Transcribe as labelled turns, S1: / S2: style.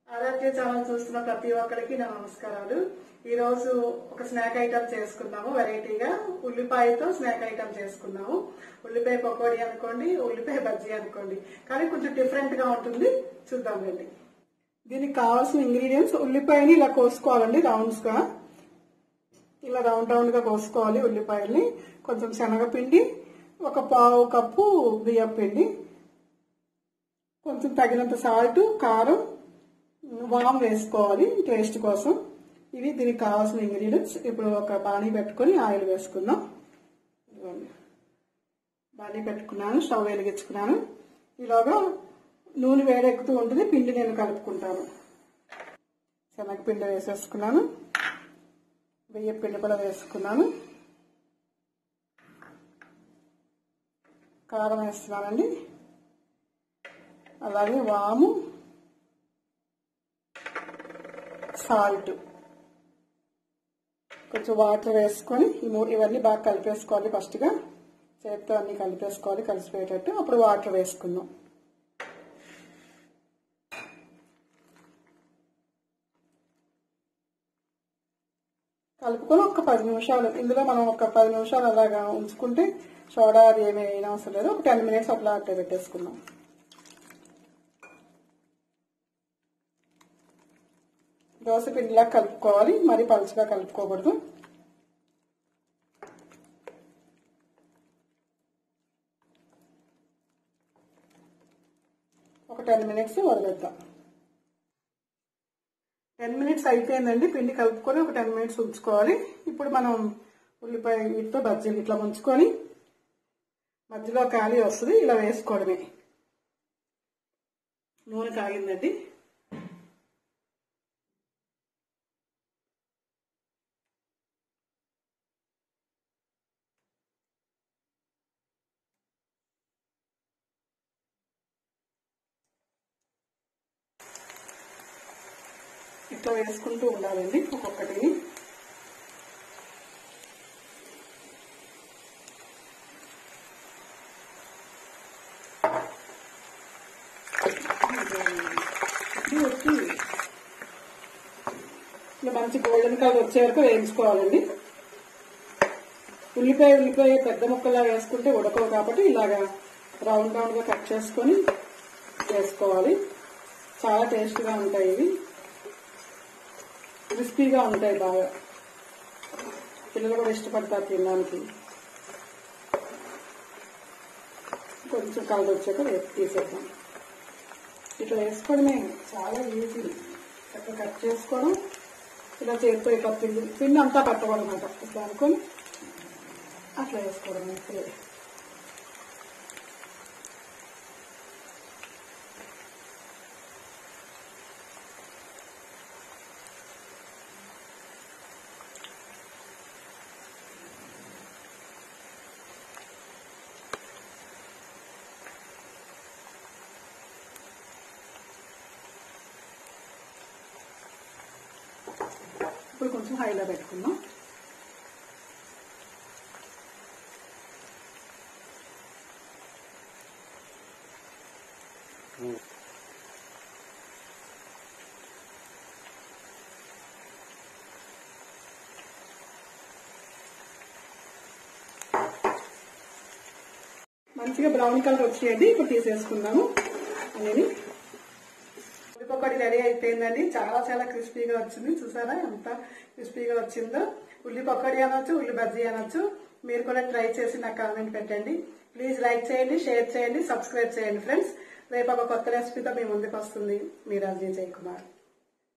S1: ఆరోగ్య ఛానల్ చూస్తున్న ప్రతి ఒక్కరికి నా నమస్కారాలు ఈ రోజు ఒక స్నాక్ ఐటమ్ చేసుకున్నాము వెరైటీగా ఉల్లిపాయతో స్నాక్ ఐటమ్ చేసుకున్నాము ఉల్లిపాయ పకోడీ అనుకోండి ఉల్లిపాయ బజ్జీ అనుకోండి కానీ కొంచెం డిఫరెంట్ గా ఉంటుంది చూద్దాం రండి దీనికి కావాల్సిన ఇంగ్రీడియంట్స్ ఉల్లిపాయని ఇలా కోసుకోవాలండి రౌండ్స్ గా ఇలా రౌండ్ రౌండ్ గా కోసుకోవాలి ఉల్లిపాయల్ని కొంచెం శనగపిండి ఒక పావు కప్పు బియ్యం పిండి కొంచెం తగినంత సాల్ట్ కారం వామ్ వేసుకోవాలి టేస్ట్ కోసం ఇవి దీనికి కావాల్సిన ఇంగ్రీడియంట్స్ ఇప్పుడు ఒక బాణీ పెట్టుకొని ఆయిల్ వేసుకుందాం ఇదిగోండి. బాణీ పెట్టుకున్నాను స్టవ్ వెలిగించుకున్నాను ఈలోగా నూనె వేడెక్కుతూ ఉంటుంది పిండి నేను కలుపుకుంటాను శనగపిండి వేసేసుకున్నాను బియ్య పిండి కూడా వేసుకున్నాను కారం వేస్తున్నానండి అలాగే వాము సాల్ట్ కొంచెం వాటర్ వేసుకొని ఈ మూడు ఇవన్నీ బాగా కలిపేసుకోవాలి ఫస్ట్గా చేతితో అన్ని కలిపేసుకోవాలి కలిసిపోయేటట్టు అప్పుడు వాటర్ వేసుకుందాం కలుపుకొని ఒక పది నిమిషాలు ఇందులో మనం ఒక పది నిమిషాలు అలాగా ఉంచుకుంటే సోడా అది ఏమీ అయినా అవసరం లేదు ఒక టెన్ మినిట్స్ అట్లా అట్టే పెట్టేసుకుందాం దోశ పిండిలా కలుపుకోవాలి మరి పలుచగా కలుపుకోకూడదు ఒక టెన్ మినిట్స్ వదిలేద్దాం టెన్ మినిట్స్ అయిపోయిందండి పిండి కలుపుకొని ఒక టెన్ మినిట్స్ ఉంచుకోవాలి ఇప్పుడు మనం ఉల్లిపాయ వీటితో బజ్జీలు ఇట్లా ఉంచుకొని మధ్యలో ఖాళీ వస్తుంది ఇలా వేసుకోవడమే నూనె కాగిందండి ఇట్లా వేసుకుంటూ ఉండాలండి ఒక్కొక్కటిని ఇది వచ్చి ఇలా మంచి గోల్డెన్ కలర్ వచ్చే వరకు వేయించుకోవాలండి ఉల్లిపాయ ఉల్లిపాయ పెద్ద ముక్కలా వేసుకుంటే ఉడకవు కాబట్టి ఇలాగా రౌండ్ రౌండ్ గా కట్ చేసుకొని వేసుకోవాలి చాలా టేస్ట్గా ఉంటాయి ఇవి క్రిస్పీగా ఉంటాయి బాగా పిల్లలు కూడా ఇష్టపడతారు తినడానికి కొంచెం కలర్ వచ్చాక వే- తీసేద్దాం ఇట్లా వేసుకోవడమే చాలా ఈజీ చక్కగా కట్ చేసుకోవడం ఇలా చేతితో ఇట్లా పిండి పిండి అంతా పట్టకూడదన్నమాట ఇట్లా అనుకొని అట్లా వేసుకోవడం ఇప్పుడే ఇప్పుడు కొంచెం హైలో పెట్టుకుందాం మంచిగా బ్రౌన్ కలర్ వచ్చేయండి ఇప్పుడు తీసేసుకుందాము అనేది ఉల్లిపొక్కడి రెడీ అయిపోయిందండి చాలా చాలా క్రిస్పీగా వచ్చింది చూసారా ఎంత క్రిస్పీగా వచ్చిందో ఉల్లి పకోడీ అనొచ్చు ఉల్లి బజ్జీ అనొచ్చు మీరు కూడా ట్రై చేసి నాకు కామెంట్ పెట్టండి ప్లీజ్ లైక్ చేయండి షేర్ చేయండి సబ్స్క్రైబ్ చేయండి ఫ్రెండ్స్ రేపు ఒక కొత్త రెసిపీతో మీ ముందుకు వస్తుంది మీరు అజయ్ జయకుమార్